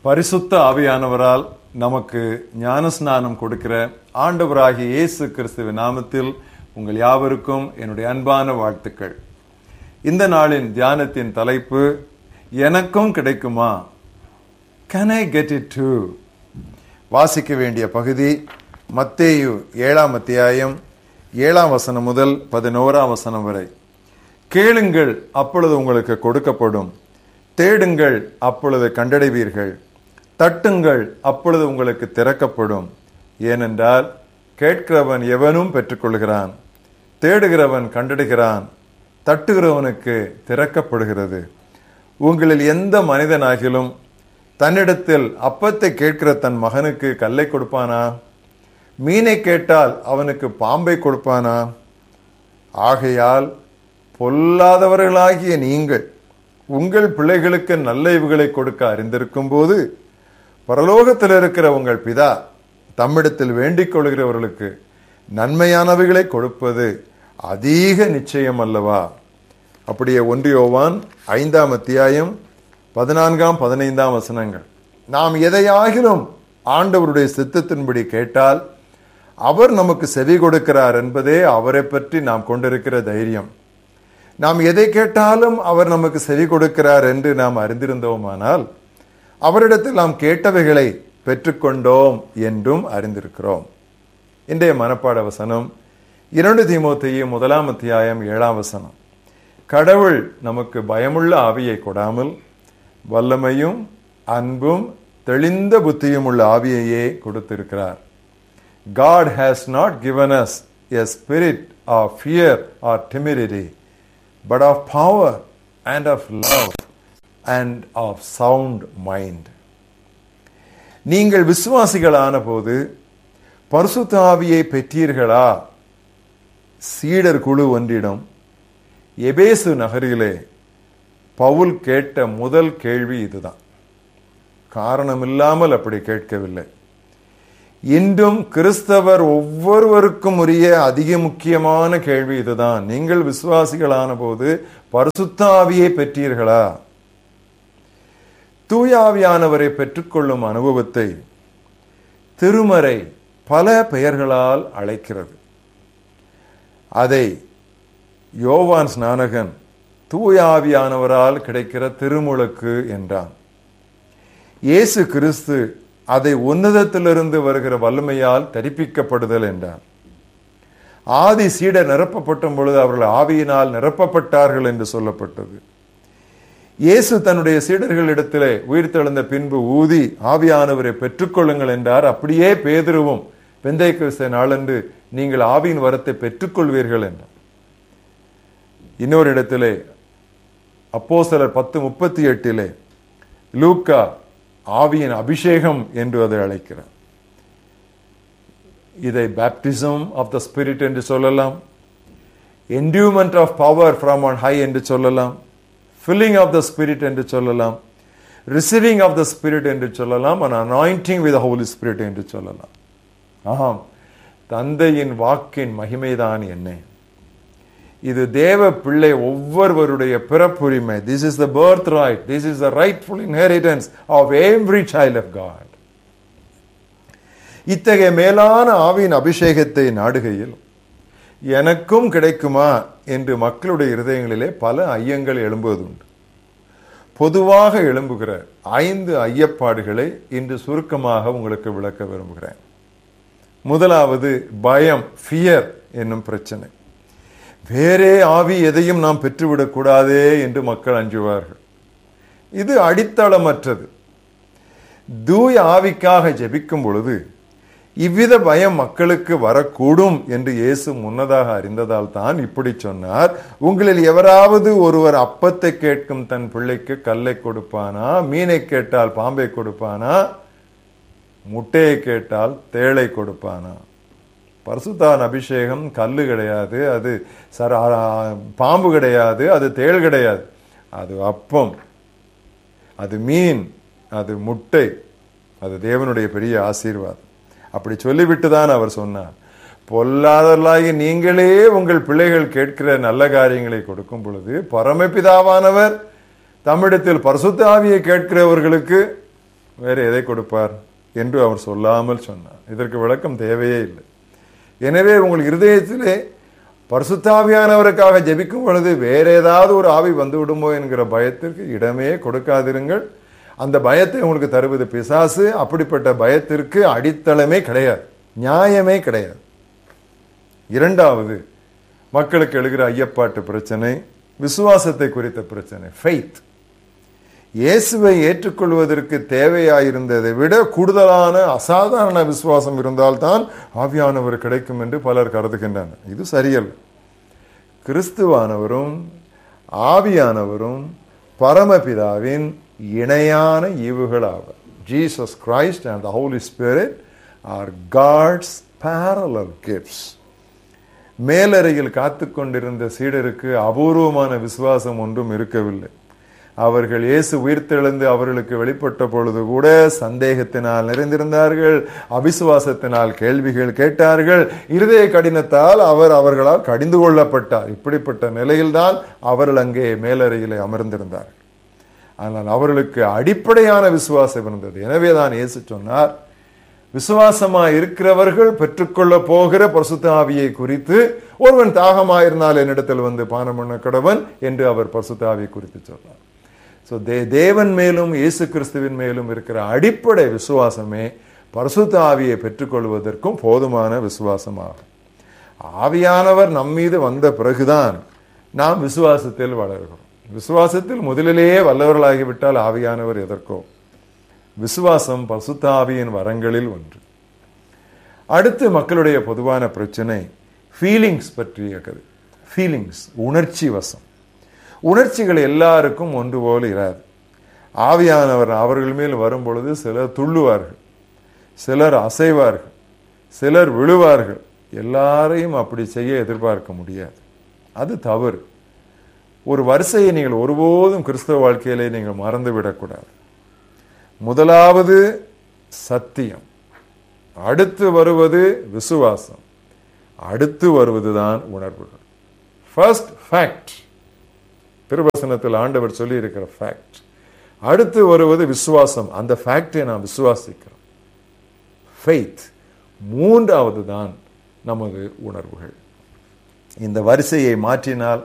பரிசுத்த ஆவியானவரால் நமக்கு ஞானஸ்நானம் கொடுக்கிற ஆண்டவராகிய இயேசு கிறிஸ்துவின் நாமத்தில் உங்கள் யாவருக்கும் என்னுடைய அன்பான வாழ்த்துக்கள் இந்த நாளின் தியானத்தின் தலைப்பு எனக்கும் கிடைக்குமா can I get it too வாசிக்க வேண்டிய பகுதி மத்தேயு ஏழாம் அத்தியாயம் ஏழாம் வசனம் முதல் பதினோராம் வசனம் வரை கேளுங்கள் அப்பொழுது உங்களுக்கு கொடுக்கப்படும் தேடுங்கள் அப்பொழுது கண்டடைவீர்கள் தட்டுங்கள் அப்பொழுது உங்களுக்கு திறக்கப்படும் ஏனென்றால் கேட்கிறவன் எவனும் பெற்றுக்கொள்கிறான் தேடுகிறவன் கண்டடைகிறான் தட்டுகிறவனுக்கு திறக்கப்படுகிறது உங்களில் எந்த மனிதனாகிலும் தன்னிடத்தில் அப்பத்தை கேட்கிற தன் மகனுக்கு கல்லை கொடுப்பானா மீனை கேட்டால் அவனுக்கு பாம்பை கொடுப்பானா ஆகையால் பொல்லாதவர்களாகிய நீங்கள் உங்கள் பிள்ளைகளுக்கு நல்ல இவுகளை கொடுக்க அறிந்திருக்கும் போது பரலோகத்தில் இருக்கிற உங்கள் பிதா தம்மிடத்தில் வேண்டிக் கொள்கிறவர்களுக்கு நன்மையானவைகளை கொடுப்பது அதிக நிச்சயம் அல்லவா அப்படியே ஒன்றியோவான் ஐந்தாம் அத்தியாயம் பதினான்காம் பதினைந்தாம் வசனங்கள் நாம் எதையாகிலும் ஆண்டவருடைய சித்தத்தின்படி கேட்டால் அவர் நமக்கு செவி கொடுக்கிறார் என்பதே அவரை பற்றி நாம் கொண்டிருக்கிற தைரியம் நாம் எதை கேட்டாலும் அவர் நமக்கு செவி கொடுக்கிறார் என்று நாம் அறிந்திருந்தோமானால் அவரிடத்தில் நாம் கேட்டவைகளை பெற்றுக்கொண்டோம் என்றும் அறிந்திருக்கிறோம் இன்றைய மனப்பாட வசனம் இரண்டு தீமோத்தேயு முதலாம் அத்தியாயம் ஏழாம் வசனம் கடவுள் நமக்கு பயமுள்ள ஆவியை கொடாமல் வல்லமையும் அன்பும் தெளிந்த புத்தியும் உள்ள ஆவியையே கொடுத்திருக்கிறார் God has not given us a spirit of fear or timidity, but of power and of love and of sound mind. நீங்கள் விசுவாசிகளான போது பரிசுத்த ஆவியை பெற்றீர்களா சீடர் குழு ஒன்றிடம் எபேசு நகரிலே பவுல் கேட்ட முதல் கேள்வி இதுதான் காரணமில்லாமல் அப்படி கேட்கவில்லை இன்றும் கிறிஸ்தவர் ஒவ்வொருவருக்கும் உரிய அதிக முக்கியமான கேள்வி இதுதான் நீங்கள் விசுவாசிகளான போது பரிசுத்த ஆவியை பெற்றீர்களா தூயாவியானவரை பெற்றுக்கொள்ளும் அனுபவத்தை திருமறை பல பெயர்களால் அழைக்கிறது அதை யோவான் ஸ்நானகன் தூயாவியானவரால் கிடைக்கிற திருமுழுக்கு என்றான் இயேசு கிறிஸ்து அதை உன்னதத்திலிருந்து வருகிற வல்லமையால் தரிப்பிக்கப்படுதல் என்றார் ஆதி சீடர் நிரப்பப்படும் பொழுது அவர்கள் ஆவியினால் நிரப்பப்பட்டார்கள் என்று சொல்லப்பட்டது இயேசு தன்னுடைய சீடர்களிடத்திலே உயிர் தெழுந்த பின்பு ஊதி ஆவியானவரை பெற்றுக்கொள்ளுங்கள் என்றார் அப்படியே பேதுருவும் பெந்தை கிறிஸ்த நாளன்று நீங்கள் ஆவியின் வரத்தை பெற்றுக்கொள்வீர்கள் என்றார் இன்னொரு இடத்திலே அப்போ சிலர் பத்து முப்பத்தி எட்டிலே லூக்கா ஆவியின் அபிஷேகம் என்று அதை அழைக்கிறார் இதை பேப்டிசம் ஆஃப் த ஸ்பிரிட் என்று சொல்லலாம் endowment of power from on high என்று சொல்லலாம் ஃபில்லிங் ஆஃப் த ஸ்பிரிட் என்று சொல்லலாம் ரிசீவிங் ஆஃப் த ஸ்பிரிட் என்று சொல்லலாம் and anointing with holy spirit என்று சொல்லலாம் ஆம் தந்தையின் வாக்கின் மகிமைதான் என்ன இது தேவ பிள்ளை ஒவ்வொருவருடைய பிறப்புரிமை this is the birth right this is the rightful inheritance of every child of God இத்தகைய மேலான ஆவியின் அபிஷேகத்தை நாடுகையில் எனக்கும் கிடைக்குமா என்று மக்களுடைய இருதயங்களிலே பல ஐயங்கள் எழும்புவதுண்டு பொதுவாக எழும்புகிற ஐந்து ஐயப்பாடுகளை இன்று சுருக்கமாக உங்களுக்கு விளக்க விரும்புகிறேன் முதலாவது பயம் ஃபியர் என்னும் பிரச்சனை வேறே ஆவி எதையும் நாம் பெற்றுவிடக் கூடாதே என்று மக்கள் அஞ்சுவார்கள் இது அடித்தளமற்றது தூய ஆவிக்காக ஜெபிக்கும் பொழுது இவ்வித பயம் மக்களுக்கு வரக்கூடும் என்று இயேசு முன்னதாக அறிந்ததால் தான் இப்படி சொன்னார் உங்களில் எவராவது ஒருவர் அப்பத்தை கேட்கும் தன் பிள்ளைக்கு கல்லை கொடுப்பானா மீனை கேட்டால் பாம்பை கொடுப்பானா முட்டையை கேட்டால் தேளை கொடுப்பானா பரிசுத்தான் அபிஷேகம் கல்லு கிடையாது அது சர பாம்பு கிடையாது அது தேள் கிடையாது அது அப்பம் அது மீன் அது முட்டை அது தேவனுடைய பெரிய ஆசீர்வாதம் அப்படி சொல்லிவிட்டு தான் அவர் சொன்னார் பொல்லாதவர்களாகி நீங்களே உங்கள் பிள்ளைகள் கேட்கிற நல்ல காரியங்களை கொடுக்கும் பொழுது பரமபிதாவானவர் தமிழத்தில் பரிசுத்த ஆவியை கேட்கிறவர்களுக்கு வேறு எதை கொடுப்பார் என்று அவர் சொல்லாமல் சொன்னார் இதற்கு விளக்கம் தேவையே இல்லை எனவே உங்கள் இருதயத்திலே பரிசுத்தாவியானவருக்காக ஜெபிக்கும் பொழுது வேற ஏதாவது ஒரு ஆவி வந்து விடுமோ என்கிற பயத்திற்கு இடமே கொடுக்காதிருங்கள் அந்த பயத்தை உங்களுக்கு தருவது பிசாசு அப்படிப்பட்ட பயத்திற்கு அடித்தளமே கிடையாது நியாயமே கிடையாது இரண்டாவது மக்களுக்கு எழுகிற ஐயப்பாட்டு பிரச்சனை விசுவாசத்தை குறித்த பிரச்சனை ஃபெய்த் இயேசுவை ஏற்றுக்கொள்வதற்கு தேவையாயிருந்ததை விட கூடுதலான அசாதாரண விசுவாசம் இருந்தால்தான் ஆவியானவர் கிடைக்கும் என்று பலர் கருதுகின்றனர் இது சரியல்ல கிறிஸ்துவானவரும் ஆவியானவரும் பரமபிதாவின் இணையான ஈவுகள் ஆவர் Jesus Christ and the holy spirit are God's parallel gifts மேலறையில் காத்து கொண்டிருந்த சீடருக்கு அபூர்வமான விசுவாசம் ஒன்றும் இருக்கவில்லை அவர்கள் இயேசு உயிர்த்தெழுந்து அவர்களுக்கு வெளிப்பட்ட பொழுது கூட சந்தேகத்தினால் நிறைந்திருந்தார்கள் அவிசுவாசத்தினால் கேள்விகள் கேட்டார்கள் இருதய கடினத்தால் அவர் அவர்களால் கடிந்து கொள்ளப்பட்டார் இப்படிப்பட்ட நிலையில்தான் அவர்கள் அங்கே மேலறையிலே அமர்ந்திருந்தார்கள் ஆனால் அவர்களுக்கு அடிப்படையான விசுவாசம் இருந்தது எனவேதான் இயேசு சொன்னார் விசுவாசமா இருக்கிறவர்கள் பெற்றுக்கொள்ள போகிற பரிசுத்த ஆவியை குறித்து ஒருவன் தாகமாயிருந்தால் என்னிடத்தில் வந்து பானம் பண்ண கடவன் என்று அவர் பரிசுத்த ஆவியை குறித்து சொன்னார் ஸோ தே தேவன் மேலும் இயேசு கிறிஸ்துவின் மேலும் இருக்கிற அடிப்படை விசுவாசமே பரிசுத்த ஆவியை பெற்றுக்கொள்வதற்கும் போதுமான விசுவாசமாகும் ஆவியானவர் நம்மீது வந்த பிறகுதான் நாம் விசுவாசத்தில் வளர்கிறோம் விசுவாசத்தில் முதலிலேயே வல்லவர்களாகிவிட்டால் ஆவியானவர் எதற்கோ விசுவாசம் பசுத்தாவியின் வரங்களில் ஒன்று அடுத்து மக்களுடைய பொதுவான பிரச்சனை ஃபீலிங்ஸ் பற்றிய கதை ஃபீலிங்ஸ் உணர்ச்சி வசம் உணர்ச்சிகள் எல்லாருக்கும் ஒன்று போல இராது ஆவியானவர் அவர்கள் மேல் வரும் பொழுது சிலர் துள்ளுவார்கள் சிலர் அசைவார்கள் சிலர் விழுவார்கள் எல்லாரையும் அப்படி செய்ய எதிர்பார்க்க முடியாது அது தவறு ஒரு வரிசையை நீங்கள் ஒருபோதும் கிறிஸ்தவ வாழ்க்கையிலே நீங்கள் மறந்துவிடக்கூடாது முதலாவது சத்தியம் அடுத்து வருவது விசுவாசம் அடுத்து வருவதுதான் உணர்வுகள் ஃபர்ஸ்ட் ஃபேக்ட் திருவசனத்தில் ஆண்டவர் சொல்லி இருக்கிற ஃபேக்ட் அடுத்து வருவது விசுவாசம் அந்த ஃபேக்டை நாம் விசுவாசிக்கிறோம் ஃபெய்த் மூன்றாவது தான் நமது உணர்வுகள் இந்த வரிசையை மாற்றினால்